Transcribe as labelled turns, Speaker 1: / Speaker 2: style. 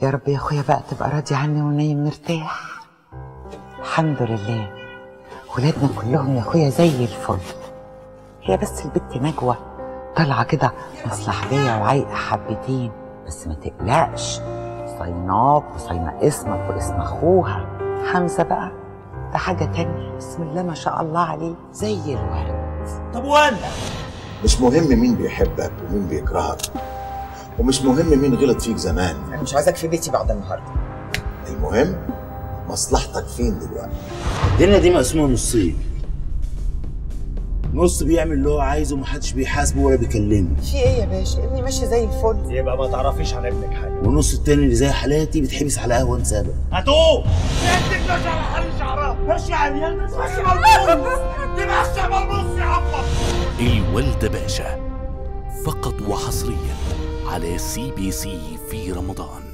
Speaker 1: يا رب يا اخويا بقى تبقى راضي عني ونايم مرتاح الحمد لله ولادنا كلهم يا اخويا زي الفل هي بس البت نجوى طالعه كده مصلحجيه وعايقه حبتين بس ما تقلقش صيناك وصينا اسمك واسم اخوها حمزه بقى ده حاجه تانية بسم الله ما شاء الله عليه زي الورد
Speaker 2: طب وانا
Speaker 3: مش مهم مين بيحبك ومين بيكرهك ومش مهم مين غلط فيك زمان
Speaker 4: انا مش عايزك في بيتي بعد النهارده
Speaker 3: المهم مصلحتك فين دلوقتي
Speaker 2: الدنيا دي مقسومه نصين نص بيعمل اللي هو عايزه ومحدش بيحاسبه ولا بيكلمه
Speaker 1: في ايه يا باشا ابني ماشي زي الفل
Speaker 5: يبقى ما تعرفيش عن ابنك حاجه
Speaker 2: والنص التاني اللي زي حالاتي بيتحبس على قهوه انسابه
Speaker 5: هاتوه انتك ماشي على حل شعرها ماشي على اليمين ماشي ملبوس دي ماشيه ملبوس يا عمر
Speaker 6: الوالدة باشا فقط وحصريا على سي بي سي في رمضان